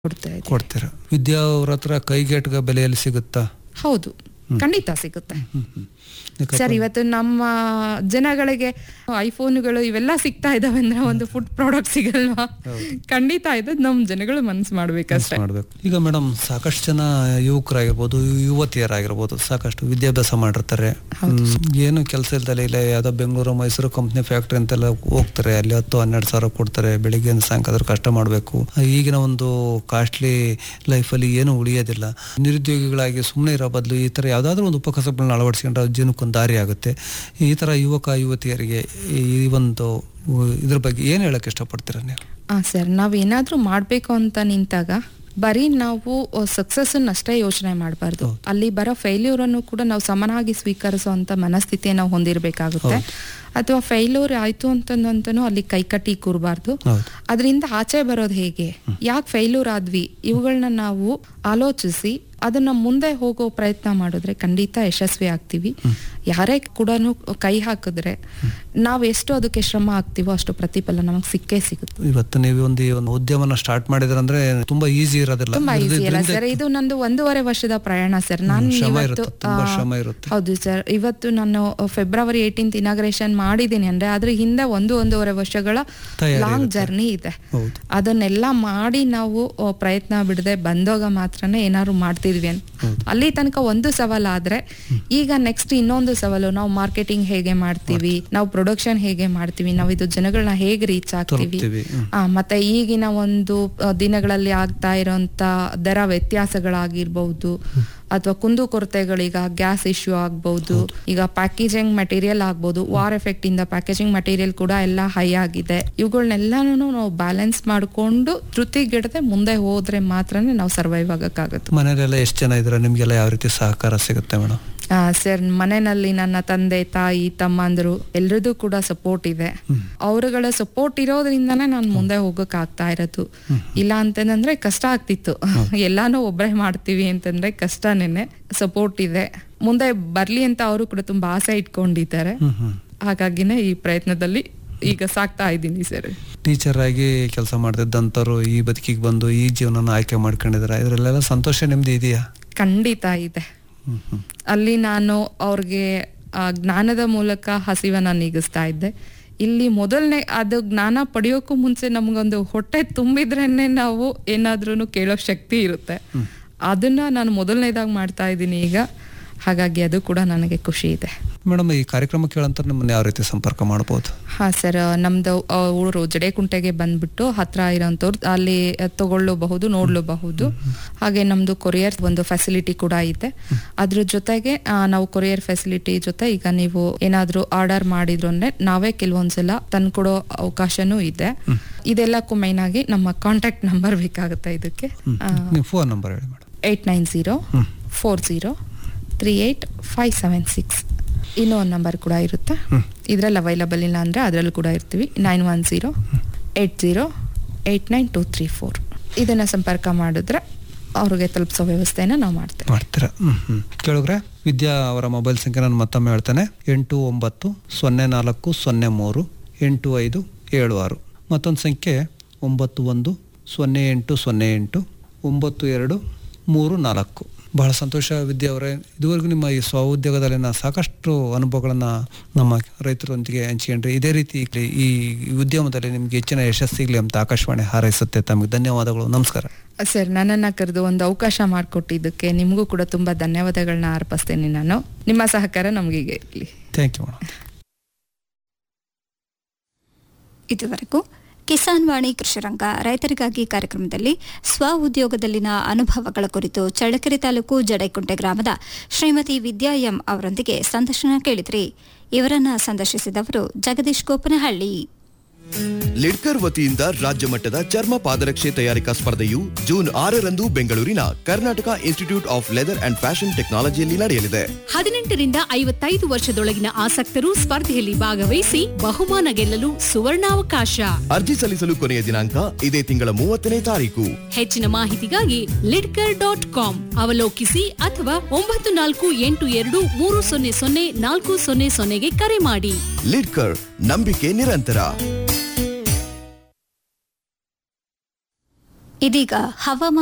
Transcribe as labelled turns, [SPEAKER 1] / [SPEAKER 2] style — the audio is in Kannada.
[SPEAKER 1] ಕೊಡ್ತಾ ಇದ್ದೀವಿ
[SPEAKER 2] ಕೊಡ್ತೀರಾ ವಿದ್ಯಾ ಅವ್ರ ಹತ್ರ ಕೈಗೆಟ್ಗ ಬೆಲೆಯಲ್ಲಿ ಸಿಗುತ್ತಾ
[SPEAKER 1] ಹೌದು ಖಂಡಿತ ಸಿಗುತ್ತೆ
[SPEAKER 2] ಹ್ಮ್ ಹ್ಮ್ ಯಾಕಪ್ಪ?
[SPEAKER 1] ಸರ್ ಇವತ್ತು ನಮ್ಮ ಜನಗಳಿಗೆ ಐಫೋನ್ಗಳು ಇವೆಲ್ಲ ಸಿಗ್ತಾ ಇದಾವೆ ಅಂದ್ರೆ ಒಂದು ಫುಡ್ ಪ್ರಾಡಕ್ಟ್ ಸಿಗಲ್ವಾ ಖಂಡಿತ ಇದು ನಮ್ಮ ಜನಗಳು ಮನ್ಸು ಮಾಡ್ಬೇಕಷ್ಟೇ
[SPEAKER 2] ಮಾಡ್ಬೇಕು ಈಗ ಮೇಡಮ್ ಸಾಕಷ್ಟು ಜನ ಯುವಕರಾಗಿರ್ಬೋದು ಯುವತಿಯರಾಗಿರ್ಬೋದು ಸಾಕಷ್ಟು ವಿದ್ಯಾಭ್ಯಾಸ ಮಾಡಿರ್ತಾರೆ ಹ್ಮ್, ಏನು ಕೆಲಸ ಇಲ್ದಲೆ ಇಲ್ಲ ಯಾವ್ದೋ ಬೆಂಗಳೂರು ಮೈಸೂರು ಕಂಪ್ನಿ ಫ್ಯಾಕ್ಟ್ರಿ ಅಂತೆಲ್ಲ ಹೋಗ್ತಾರೆ ಅಲ್ಲಿ ಹತ್ತು ಹನ್ನೆರಡು ಸಾವಿರ ಕೊಡ್ತಾರೆ ಬೆಳಿಗ್ಗೆ ಸಾಯಂಕಾಲ ಕಷ್ಟ ಮಾಡಬೇಕು ಈಗಿನ ಒಂದು ಕಾಸ್ಟ್ಲಿ ಲೈಫಲ್ಲಿ ಏನು ಉಳಿಯೋದಿಲ್ಲ ನಿರುದ್ಯೋಗಿಗಳಾಗಿ ಸುಮ್ಮನೆ ಇರೋ ಬದಲು ಈ ಥರ ಯಾವುದಾದ್ರೂ ಒಂದು ಉಪಕಸಬಗಳನ್ನ ಅಳವಡಿಸ್ಕೊಂಡ್ರೆ ಅದು ಜೀವನಕ್ಕೊಂದು ದಾರಿ ಆಗುತ್ತೆ ಈ ಥರ ಯುವಕ ಯುವತಿಯರಿಗೆ ಈ ಒಂದು ಇದ್ರ ಬಗ್ಗೆ ಏನು ಹೇಳಕ್ಕೆ ಇಷ್ಟಪಡ್ತೀರಾ ನೀವು
[SPEAKER 1] ಹಾ ಸರ್ ನಾವೇನಾದ್ರೂ ಮಾಡ್ಬೇಕು ಅಂತ ನಿಂತಾಗ ಬರೀ ನಾವು ಸಕ್ಸಸ್ ಅಷ್ಟೇ ಯೋಚನೆ ಮಾಡಬಾರ್ದು ಅಲ್ಲಿ ಬರೋ ಫೇಲ್ಯೂರ್ ಅನ್ನು ಕೂಡ ನಾವು ಸಮನಾಗಿ ಸ್ವೀಕರಿಸುವಂತ ಮನಸ್ಥಿತಿಯನ್ನು ನಾವು ಹೊಂದಿರಬೇಕಾಗುತ್ತೆ ಅಥವಾ ಫೇಲ್ಯೂರ್ ಆಯ್ತು ಅಂತಂದಂತನೂ ಅಲ್ಲಿ ಕೈಕಟ್ಟಿ ಕೂರಬಾರ್ದು
[SPEAKER 2] ಹೌದು
[SPEAKER 1] ಅದರಿಂದ ಆಚೆ ಬರೋದು ಹೇಗೆ ಯಾಕೆ ಫೇಲ್ಯೂರ್ ಆದ್ವಿ ಇವುಗಳನ್ನ ನಾವು ಆಲೋಚಿಸಿ ಅದನ್ನ ಮುಂದೆ ಹೋಗೋ ಪ್ರಯತ್ನ ಮಾಡಿದ್ರೆ ಖಂಡಿತ ಯಶಸ್ವಿ ಆಗ್ತೀವಿ ಯಾರೇ ಕೂಡ ಕೈ ಹಾಕಿದ್ರೆ ನಾವು ಎಷ್ಟು ಅದಕ್ಕೆ ಶ್ರಮ ಹಾಕ್ತಿವೋ ಅಷ್ಟು ಪ್ರತಿಫಲ ನಮಗೆ ಸಿಕ್ಕೇ ಸಿಗುತ್ತೆ
[SPEAKER 2] ಇವತ್ತು ನೀವು ಒಂದು ಈ ಒಂದು ಉದ್ಯಮನ ಸ್ಟಾರ್ಟ್ ಮಾಡಿದ್ರಂದ್ರೆ ತುಂಬಾ ಈಸಿ ಇರೋದಿಲ್ಲ
[SPEAKER 1] ತುಂಬಾ ಈಸಿ ಅಲ್ಲ
[SPEAKER 2] ಇದ್ರಿಂದ
[SPEAKER 1] ಸರ್ ಇದು ನಂದು ಒಂದೂವರೆ ವರ್ಷದ ಪ್ರಯಾಣ ಸರ್ ನಾನು
[SPEAKER 2] ಶ್ರಮ
[SPEAKER 1] ಇವತ್ತು
[SPEAKER 2] ಇರುತ್ತೆ, ತುಂಬಾ
[SPEAKER 1] ಆ,
[SPEAKER 2] ಶ್ರಮ ಇರುತ್ತೆ.
[SPEAKER 1] ಹೌದು ಸರ್ ಇವತ್ತು ನಾನು ಫೆಬ್ರವರಿ ಏಯ್ಟೀನ್ತ್ ಇನಾಗ್ರೇಷನ್ ಮಾಡಿದ್ದೀನಿ ಅಂದ್ರೆ ಅದ್ರ ಹಿಂದೆ ಒಂದು ಒಂದೂವರೆ ವರ್ಷಗಳ
[SPEAKER 2] ತಯಾರಿ
[SPEAKER 1] ಲಾಂಗ್
[SPEAKER 2] ಇರುತ್ತೆ.
[SPEAKER 1] ಜರ್ನಿ ಇದೆ
[SPEAKER 2] ಹೌದು
[SPEAKER 1] ಅದನ್ನೆಲ್ಲ ಮಾಡಿ ನಾವು ಆ, ಪ್ರಯತ್ನ ಬಿಡದೆ ಬಂದೋಗ ಮಾತ್ರನೇ ಏನಾದ್ರು ಮಾಡ್ತಿದ್ವಿ ಅಂತ ಅಲ್ಲಿ ತನಕ ಒಂದು ಸವಾಲಾದ್ರೆ ಈಗ ನೆಕ್ಸ್ಟ್ ಇನ್ನೊಂದು ಸವಾಲು ನಾವು ಮಾರ್ಕೆಟಿಂಗ್ ಹೇಗೆ ಮಾಡ್ತೀವಿ ನಾವು ಪ್ರೊಡಕ್ಷನ್ ಹೇಗೆ ಮಾಡ್ತೀವಿ ನಾವು ಇದು ಜನಗಳನ್ನ ಹೇಗೆ ರೀಚ್ ಆಗ್ತೀವಿ
[SPEAKER 2] ತಲುಪ್ತೀವಿ ಹ್ಮ್.
[SPEAKER 1] ಆ, ಮತ್ತೆ ಈಗಿನ ಒಂದು ಆ, ದಿನಗಳಲ್ಲಿ ಆಗ್ತಾ ಇರೋಂತ ದರ ವ್ಯತ್ಯಾಸಗಳಾಗಿರ್ಬಹುದು ಅಥವಾ ಕುಂದು ಕೊರತೆಗಳೀಗ ಗ್ಯಾಸ್ ಇಶ್ಯೂ ಆಗ್ಬಹುದು ಈಗ ಪ್ಯಾಕೇಜಿಂಗ್ ಮೆಟೀರಿಯಲ್ ಆಗ್ಬಹುದು ವಾರ್ ಎಫೆಕ್ಟ್ ಇಂದ ಪ್ಯಾಕೇಜಿಂಗ್ ಮೆಟೀರಿಯಲ್ ಕೂಡ ಎಲ್ಲ ಹೈ ಆಗಿದೆ ಇವುಗಳನ್ನೆಲ್ಲಾನು ನಾವು ಬ್ಯಾಲೆನ್ಸ್ ಮಾಡಿಕೊಂಡು ಧೃತಿಗೆಡದೆ ಮುಂದೆ ಹೋದ್ರೆ ಮಾತ್ರನೇ ನಾವು ಸರ್ವೈವ್ ಆಗಕ್ಕಾಗತ್ತೆ
[SPEAKER 2] ಮನೆಯಲ್ಲೆಲ್ಲ ಎಷ್ಟು ಜನ ಇದ್ರೆ ನಿಮ್ಗೆಲ್ಲ ಯಾವ ರೀತಿ ಸಹಕಾರ ಸಿಗುತ್ತೆ ಮೇಡಮ್
[SPEAKER 1] ಸರ್ ಮನೆಯಲ್ಲಿ ನನ್ನ ತಂದೆ ತಾಯಿ ತಮ್ಮಂದ್ರು ಎಲ್ರದ್ದು ಕೂಡ ಸಪೋರ್ಟ್ ಇದೆ ಅವರುಗಳ ಸಪೋರ್ಟ್ ಇರೋದ್ರಿಂದನೇ ನಾನು ಮುಂದೆ ಹೋಗಕ್ ಆಗ್ತಾ ಇರೋದು ಇಲ್ಲ ಅಂತಂದ್ರೆ ಕಷ್ಟ ಆಗ್ತಿತ್ತು ಎಲ್ಲಾನು ಒಬ್ಬರೇ ಮಾಡ್ತೀವಿ ಅಂತಂದ್ರೆ ಕಷ್ಟನೇನೆ ಸಪೋರ್ಟ್ ಇದೆ ಮುಂದೆ ಬರ್ಲಿ ಅಂತ ಅವರು ಕೂಡ ತುಂಬಾ ಆಸೆ ಇಟ್ಕೊಂಡಿದ್ದಾರೆ
[SPEAKER 2] ಹ್ಮ್ ಹ್ಮ್
[SPEAKER 1] ಹಾಗಾಗಿನೇ ಈ ಪ್ರಯತ್ನದಲ್ಲಿ ಈಗ ಸಾಕ್ತಾ ಇದ್ದೀನಿ ಸರ್
[SPEAKER 2] ಟೀಚರ್ ಆಗಿ ಕೆಲಸ ಮಾಡ್ತಿದ್ದಂಥವ್ರು ಈ ಬದುಕಿಗೆ ಬಂದು ಈ ಜೀವನನ ಆಯ್ಕೆ ಮಾಡ್ಕೊಂಡಿದ್ದಾರೆ ಇದರಲ್ಲೆಲ್ಲ ಸಂತೋಷ ನಿಮ್ದು ಇದೆಯಾ
[SPEAKER 1] ಖಂಡಿತ ಇದೆ
[SPEAKER 2] ಹ್ಮ್ ಹ್ಮ್
[SPEAKER 1] ಅಲ್ಲಿ ನಾನು ಅವ್ರಿಗೆ ಆ ಜ್ಞಾನದ ಮೂಲಕ ಹಸಿವನ್ನ ನೀಗಿಸ್ತಾ ಇದ್ದೆ ಇಲ್ಲಿ ಮೊದಲನೇ ಅದು ಜ್ಞಾನ ಪಡೆಯೋಕ್ಕೂ ಮುಂಚೆ ನಮಗೊಂದು ಹೊಟ್ಟೆ ತುಂಬಿದ್ರೇನೆ ನಾವು ಏನಾದ್ರೂ ಕೇಳೋ ಶಕ್ತಿ ಇರುತ್ತೆ ಅದನ್ನ ನಾನು ಮೊದಲನೇದಾಗಿ ಮಾಡ್ತಾ ಇದ್ದೀನಿ ಈಗ ಹಾಗಾಗಿ ಅದು ಕೂಡ ನನಗೆ ಖುಷಿ ಇದೆ
[SPEAKER 2] ಮೇಡಮ್ ಈ ಕಾರ್ಯಕ್ರಮ ಕೇಳಂತ ನಿಮ್ಮನ್ನ ಯಾವ ರೀತಿ ಸಂಪರ್ಕ ಮಾಡ್ಬೋದು
[SPEAKER 1] ಹಾ ಸರ್ ನಮ್ದು ಆ, ಊರು ಜಡೆಕುಂಟೆಗೆ ಬಂದ್ಬಿಟ್ಟು ಹತ್ರ ಇರೋಂಥವ್ರು ಅಲ್ಲಿ ತಗೊಳ್ಳಬಹುದು ನೋಡ್ಲೂಬಹುದು ಹಾಗೆ ನಮ್ದು ಕೊರಿಯರ್ ಒಂದು ಫೆಸಿಲಿಟಿ ಕೂಡ ಇದೆ ಅದ್ರ ಜೊತೆಗೆ ಆ, ನಾವು ಕೊರಿಯರ್ ಫೆಸಿಲಿಟಿ ಜೊತೆ ಈಗ ನೀವು ಏನಾದ್ರೂ ಆರ್ಡರ್ ಮಾಡಿದ್ರು ಅಂದ್ರೆ ನಾವೇ ಕೆಲವೊಂದ್ಸಲ ತಂದ್ಕೊಡೋ ಅವಕಾಶನೂ ಇದೆ ಇದೆಲ್ಲಕ್ಕೂ ಮೈನ್ ಆಗಿ ನಮ್ಮ ಕಾಂಟ್ಯಾಕ್ಟ್ ನಂಬರ್ ಬೇಕಾಗುತ್ತೆ ಇದಕ್ಕೆ
[SPEAKER 2] ನೀವು ಫೋನ್ ನಂಬರ್ ಹೇಳಿ madam
[SPEAKER 1] eight nine zero four zero three eight five seven six ಇನ್ನೂ ಒಂದು ನಂಬರ್ ಕೂಡ ಇರುತ್ತೆ ಇದರಲ್ಲಿ ಅವೈಲಬಲ್ ಇಲ್ಲ ಅಂದರೆ ಅದರಲ್ಲೂ ಕೂಡ ಇರ್ತೀವಿ nine one zero eight zero eight nine two three four ಇದನ್ನು ಸಂಪರ್ಕ ಮಾಡಿದ್ರೆ ಅವ್ರಿಗೆ ತಲುಪಿಸೋ ವ್ಯವಸ್ಥೆನ ನಾವು ಮಾಡ್ತೇವೆ
[SPEAKER 2] ಮಾಡ್ತೀರಾ ಹ್ಮ್ ಹ್ಮ್ ಕೇಳಿದ್ರೆ ವಿದ್ಯಾ ಅವರ ಮೊಬೈಲ್ ಸಂಖ್ಯೆ ನಾನು ಮತ್ತೊಮ್ಮೆ ಹೇಳ್ತೇನೆ ಎಂಟು ಒಂಬತ್ತು ಸೊನ್ನೆ ನಾಲ್ಕು ಸೊನ್ನೆ ಮೂರು ಎಂಟು ಐದು ಏಳು ಆರು ಮತ್ತೊಂದು ಸಂಖ್ಯೆ ಒಂಬತ್ತು ಒಂದು ಸೊನ್ನೆ ಎಂಟು ಸೊನ್ನೆ ಎಂಟು ಒಂಬತ್ತು ಎರಡು ಮೂರು ನಾಲ್ಕು ಬಹಳ ಸಂತೋಷ ವಿದ್ಯಾ ಅವರೇ ಇದುವರೆಗೂ ನಿಮ್ಮ ಈ ಸ್ವ ಉದ್ಯೋಗದಲ್ಲಿನ ಸಾಕಷ್ಟು ಅನುಭವಗಳನ್ನು ನಮ್ಮ ರೈತರೊಂದಿಗೆ ಹಂಚಿಕೊಂಡ್ರಿ ಇದೇ ರೀತಿ ಈ ಉದ್ಯಮದಲ್ಲಿ ನಿಮ್ಗೆ ಹೆಚ್ಚಿನ ಯಶಸ್ಸಿಗ್ಲಿ ಅಂತ ಆಕಾಶವಾಣಿ ಹಾರೈಸುತ್ತೆ ತಮಗೆ ಧನ್ಯವಾದಗಳು ನಮಸ್ಕಾರ
[SPEAKER 1] ಸರ್ ನನ್ನನ್ನು ಕರೆದು ಒಂದು ಅವಕಾಶ ಮಾಡಿಕೊಟ್ಟಿದ್ದಕ್ಕೆ ನಿಮಗೂ ಕೂಡ ತುಂಬ ಧನ್ಯವಾದಗಳನ್ನ ಅರ್ಪಿಸ್ತೇನೆ ನಾನು ನಿಮ್ಮ ಸಹಕಾರ ನಮಗೆ ಇರಲಿ
[SPEAKER 2] ಥ್ಯಾಂಕ್ ಯು ಮೇಡಮ್
[SPEAKER 3] ಇದುವರೆಗೂ ಕಿಸಾನ್ ವಾಣಿ ಕೃಷಿರಂಗ ರೈತರಿಗಾಗಿ ಕಾರ್ಯಕ್ರಮದಲ್ಲಿ ಸ್ವ ಉದ್ಯೋಗದಲ್ಲಿನ ಅನುಭವಗಳ ಕುರಿತು ಚಳ್ಳಕೆರೆ ತಾಲೂಕು ಜಡೈಕುಂಟೆ ಗ್ರಾಮದ ಶ್ರೀಮತಿ ವಿದ್ಯಾ ಎಂ ಅವರೊಂದಿಗೆ ಸಂದರ್ಶನ ಕೇಳಿದ್ರಿ ಇವರನ್ನ ಸಂದರ್ಶಿಸಿದವರು ಜಗದೀಶ್ ಗೋಪನಹಳ್ಳಿ
[SPEAKER 4] ಲಿಡ್ಕರ್ ವತಿಯಿಂದ ರಾಜ್ಯ ಮಟ್ಟದ ಚರ್ಮ ಪಾದರಕ್ಷೆ ತಯಾರಿಕಾ ಸ್ಪರ್ಧೆಯು ಜೂನ್ ಆರರಂದು ಬೆಂಗಳೂರಿನ Karnataka institute of leather and fashion ಟೆಕ್ನಾಲಜಿಯಲ್ಲಿ ನಡೆಯಲಿದೆ
[SPEAKER 5] ಹದಿನೆಂಟರಿಂದ ಐವತ್ತೈದು ವರ್ಷದೊಳಗಿನ ಆಸಕ್ತರು ಸ್ಪರ್ಧೆಯಲ್ಲಿ ಭಾಗವಹಿಸಿ ಬಹುಮಾನ ಗೆಲ್ಲಲು ಸುವರ್ಣಾವಕಾಶ
[SPEAKER 4] ಅರ್ಜಿ ಸಲ್ಲಿಸಲು ಕೊನೆಯ ದಿನಾಂಕ ಇದೇ ತಿಂಗಳ ಮೂವತ್ತನೇ ತಾರೀಕು
[SPEAKER 5] ಹೆಚ್ಚಿನ ಮಾಹಿತಿಗಾಗಿ ಲಿಡ್ಕರ್ ಡಾಟ್ ಕಾಮ್ ಅವಲೋಕಿಸಿ ಅಥವಾ ಒಂಬತ್ತು ನಾಲ್ಕು ಎಂಟು ಎರಡು ಮೂರು ಸೊನ್ನೆ ಸೊನ್ನೆ ನಾಲ್ಕು ಸೊನ್ನೆ ಸೊನ್ನೆಗೆ ಕರೆ ಮಾಡಿ
[SPEAKER 4] ಲಿಡ್ಕರ್ ನಂಬಿಕೆ ನಿರಂತರ
[SPEAKER 3] ಇದೀಗ ಹವಾಮಾನ